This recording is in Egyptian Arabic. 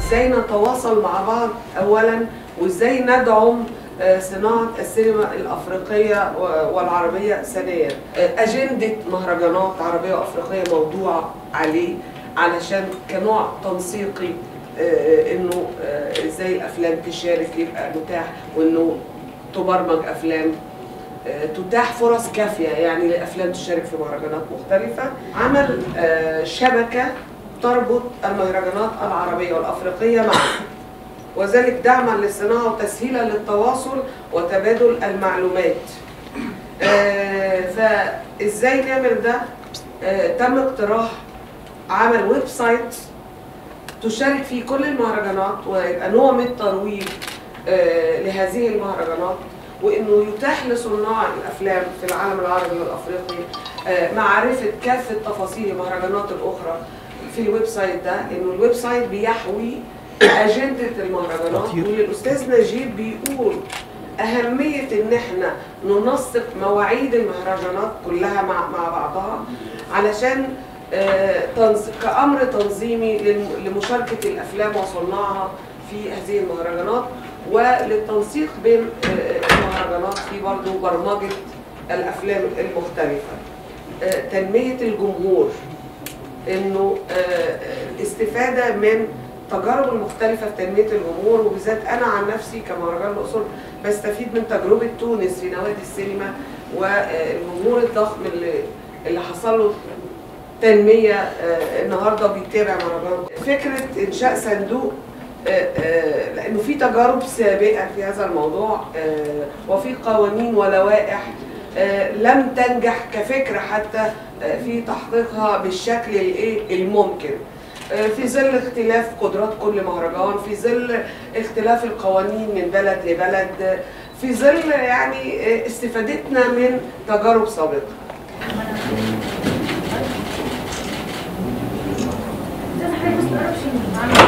ازاي نتواصل مع بعض اولا وازاي ندعم آه، صناعة السينما الأفريقية و- والعربية ثانيا آه، أجندة مهرجانات عربية وأفريقية موضوع عليه علشان كنوع تنسيقي آه، انه آه، ازاي الافلام تشارك يبقى متاح وانه تبرمج افلام آه، تتاح فرص كافيه يعني لافلام تشارك في مهرجانات مختلفه عمل آه، شبكه تربط المهرجانات العربيه والافريقيه معا وذلك دعما للصناعه وتسهيلا للتواصل وتبادل المعلومات آه، فازاي نعمل ده آه، تم اقتراح عمل ويب سايت تشارك فيه كل المهرجانات ويبقى نوع من الترويج آه، لهذه المهرجانات وانه يتاح لصناع الافلام في العالم العربي والافريقي آه، معرفه كافه تفاصيل المهرجانات الاخرى في الويب سايت ده انه الويب سايت بيحوي اجنده المهرجانات خطير. والاستاذ نجيب بيقول اهميه ان احنا ننسق مواعيد المهرجانات كلها مع مع بعضها علشان آه، تنظ- كامر تنظيمي للم- لمشاركه الافلام وصناعها في هذه المهرجانات وللتنسيق بين آه، المهرجانات في برضه برمجه الافلام المختلفه آه، تنميه الجمهور انه آه، الاستفاده من تجارب المختلفة في تنمية الجمهور وبالذات أنا عن نفسي كمهرجان الأقصر بستفيد من تجربة تونس في نوادي السينما والجمهور الضخم اللي اللي حصل له تنمية آه، النهاردة بيتابع مهرجان فكرة إنشاء صندوق آه، آه، لأنه في تجارب سابقة في هذا الموضوع آه، وفي قوانين ولوائح آه، لم تنجح كفكرة حتى آه، في تحقيقها بالشكل الايه الممكن آه، في ظل اختلاف قدرات كل مهرجان في ظل اختلاف القوانين من بلد لبلد آه، في ظل يعني آه، استفادتنا من تجارب سابقه استاذ حضرتك بس تقرب شيء معانا